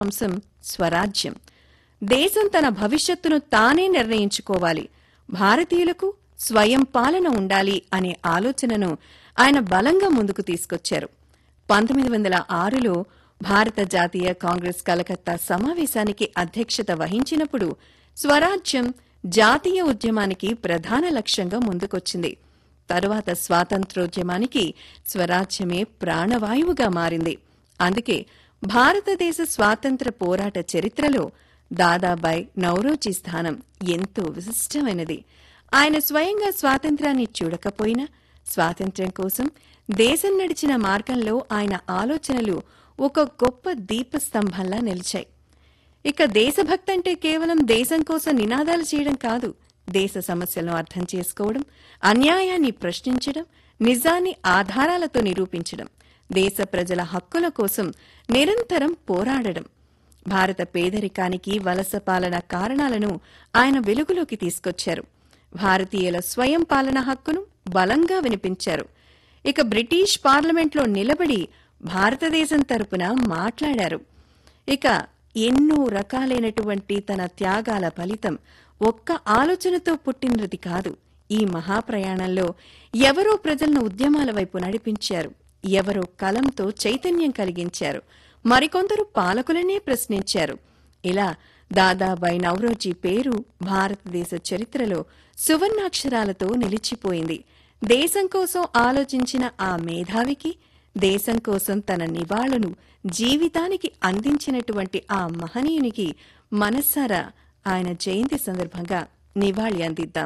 అంశం స్వరాజ్యం దేశం తన భవిష్యత్తును తానే నిర్ణయించుకోవాలి భారతీయులకు స్వయం పాలన ఉండాలి అనే ఆలోచనను ఆయన బలంగా ముందుకు తీసుకొచ్చారు పంతొమ్మిది వందల ఆరులో భారత జాతీయ కాంగ్రెస్ కలకత్తా సమావేశానికి అధ్యక్షత వహించినప్పుడు స్వరాజ్యం జాతీయ ఉద్యమానికి ప్రధాన లక్ష్యంగా ముందుకొచ్చింది తరువాత స్వాతంత్రోద్యమానికి స్వరాజ్యమే ప్రాణవాయువుగా మారింది అందుకే భారతదేశ స్వాతంత్ర పోరాట చరిత్రలో దాదాబాయ్ నౌరోజీ స్థానం ఎంతో విశిష్టమైనది ఆయన స్వయంగా స్వాతంత్రాన్ని చూడకపోయినా స్వాతంత్ర్యం కోసం దేశం నడిచిన మార్గంలో ఆయన ఆలోచనలు ఒక గొప్ప దీపస్తంభంలా నిలిచాయి ఇక దేశభక్తి అంటే కేవలం దేశం కోసం నినాదాలు చేయడం కాదు దేశ సమస్యలను అర్థం చేసుకోవడం అన్యాయాన్ని ప్రశ్నించడం నిజాన్ని ఆధారాలతో నిరూపించడం దేశ ప్రజల హక్కుల కోసం నిరంతరం పోరాడడం భారత పేదరికానికి వలస పాలన కారణాలను ఆయన వెలుగులోకి తీసుకొచ్చారు భారతీయుల స్వయం పాలన హక్కును బలంగా వినిపించారు ఇక బ్రిటిష్ పార్లమెంట్లో నిలబడి భారతదేశం తరపున మాట్లాడారు ఇక ఎన్నో రకాలైనటువంటి తన త్యాగాల ఫలితం ఒక్క ఆలోచనతో పుట్టినది కాదు ఈ మహాప్రయాణంలో ఎవరో ప్రజలను ఉద్యమాల వైపు నడిపించారు ఎవరో కలంతో చైతన్యం కలిగించారు మరికొందరు పాలకులనే ప్రశ్నించారు ఇలా దాదాబాయి నౌరోజీ పేరు భారతదేశ చరిత్రలో సువర్ణాక్షరాలతో నిలిచిపోయింది దేశం కోసం ఆలోచించిన ఆ మేధావికి దేశం కోసం తన నివాళును జీవితానికి అందించినటువంటి ఆ మహనీయునికి మనస్సారా ఆయన జయంతి సందర్భంగా నివాళి అందిద్దాం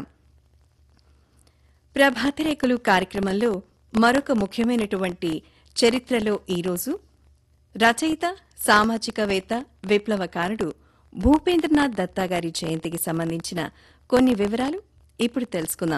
ప్రభాతరేఖలు కార్యక్రమంలో మరొక ముఖ్యమైనటువంటి చరిత్రలో ఈరోజు రచయిత సామాజికవేత్త విప్లవకారుడు భూపేంద్రనాథ్ దత్తా గారి జయంతికి సంబంధించిన కొన్ని వివరాలు ఇప్పుడు తెలుసుకుందాం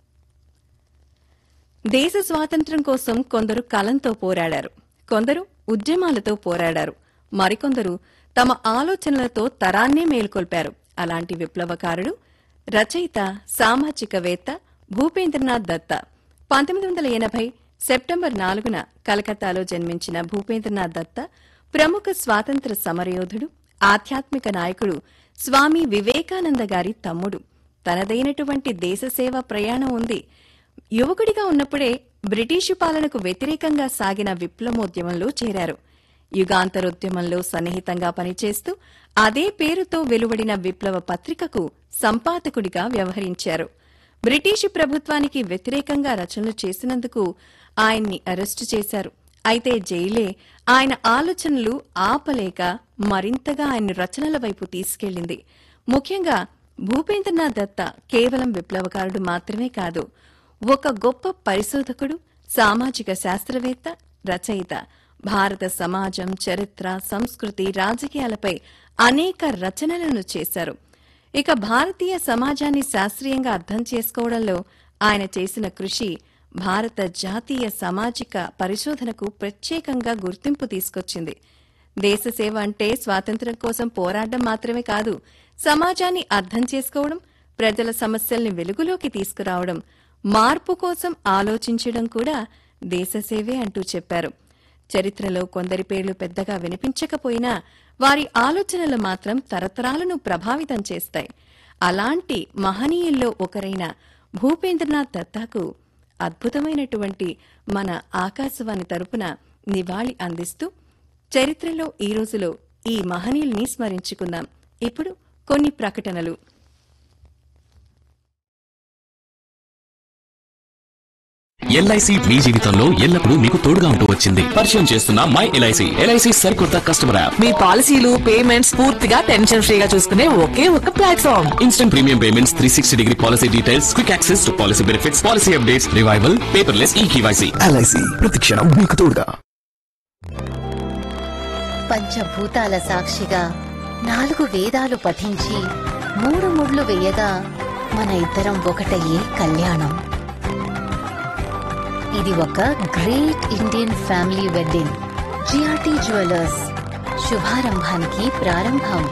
దేశ స్వాతంత్ర్యం కోసం కొందరు కలంతో పోరాడారు కొందరు ఉద్యమాలతో పోరాడారు మరికొందరు తమ ఆలోచనలతో తరాన్నే మేల్కొల్పారు అలాంటి విప్లవకారుడు రచయిత సామాజికవేత్త భూపేంద్రనాథ్ దత్తా పంతొమ్మిది వందల ఎనభై సెప్టెంబర్ నాలుగున కలకత్తాలో జన్మించిన భూపేంద్రనాథ్ దత్తా ప్రముఖ స్వాతంత్ర సమరయోధుడు ఆధ్యాత్మిక నాయకుడు స్వామి వివేకానంద గారి తమ్ముడు తనదైనటువంటి దేశసేవ ప్రయాణం ఉంది యువకుడిగా ఉన్నప్పుడే బ్రిటిషు పాలనకు వ్యతిరేకంగా సాగిన విప్లవోద్యమంలో చేరారు యుగాంతరోద్యమంలో సన్నిహితంగా పనిచేస్తూ అదే పేరుతో వెలువడిన విప్లవ పత్రికకు సంపాదకుడిగా వ్యవహరించారు బ్రిటిషు ప్రభుత్వానికి వ్యతిరేకంగా రచనలు చేసినందుకు ఆయన్ని అరెస్టు చేశారు అయితే జైలే ఆయన ఆలోచనలు ఆపలేక మరింతగా ఆయన రచనల వైపు తీసుకెళ్లింది ముఖ్యంగా భూపేంద్రనాథ్ దత్త కేవలం విప్లవకారుడు మాత్రమే కాదు ఒక గొప్ప పరిశోధకుడు సామాజిక శాస్త్రవేత్త రచయిత భారత సమాజం చరిత్ర సంస్కృతి రాజకీయాలపై అనేక రచనలను చేశారు ఇక భారతీయ సమాజాన్ని శాస్త్రీయంగా అర్థం చేసుకోవడంలో ఆయన చేసిన కృషి భారత జాతీయ సామాజిక పరిశోధనకు ప్రత్యేకంగా గుర్తింపు తీసుకొచ్చింది దేశసేవ అంటే స్వాతంత్ర్యం కోసం పోరాడడం మాత్రమే కాదు సమాజాన్ని అర్థం చేసుకోవడం ప్రజల సమస్యల్ని వెలుగులోకి తీసుకురావడం మార్పు కోసం ఆలోచించడం కూడా దేశసేవే అంటూ చెప్పారు చరిత్రలో కొందరి పేర్లు పెద్దగా వినిపించకపోయినా వారి ఆలోచనలు మాత్రం తరతరాలను ప్రభావితం చేస్తాయి అలాంటి మహనీయుల్లో ఒకరైన భూపేంద్రనాథ్ దత్తాకు అద్భుతమైనటువంటి మన ఆకాశవాణి తరపున నివాళి అందిస్తూ చరిత్రలో ఈ రోజులో ఈ మహనీయుల్ని స్మరించుకుందాం ఇప్పుడు కొన్ని ప్రకటనలు ఎల్ఐసి మీ జీవితంలో ఎల్లప్పుడూ మీకు తోడుగా ఉంటూ వచ్చింది పరిచయం చేస్తున్న మై ఎల్ఐసి ఎల్ఐసి సరికొత్త కస్టమర్ యాప్ మీ పాలసీలు పేమెంట్స్ పూర్తిగా టెన్షన్ ఫ్రీగా చూసుకునే ఒకే ఒక platform instant premium payments three sixty degree policy details quick access to policy benefits policy updates revival paperless e KYC LIC ప్రతిక్షణం మీకు తోడుగా పంచభూతాల సాక్షిగా నాలుగు వేదాలు పఠించి మూడు ముళ్ళు వేయగా మన ఇద్దరం ఒకటయ్యే కళ్యాణం ఇది ఒక great Indian family wedding GRT jewellers శుభారంభానికి ప్రారంభం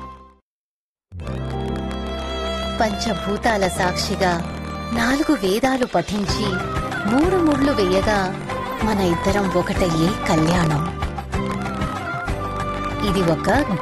పంచభూతాల సాక్షిగా నాలుగు వేదాలు పఠించి మూడు ముళ్ళు వేయగా మన ఇద్దరం ఒకటయ్యే కళ్యాణం ఇది ఒక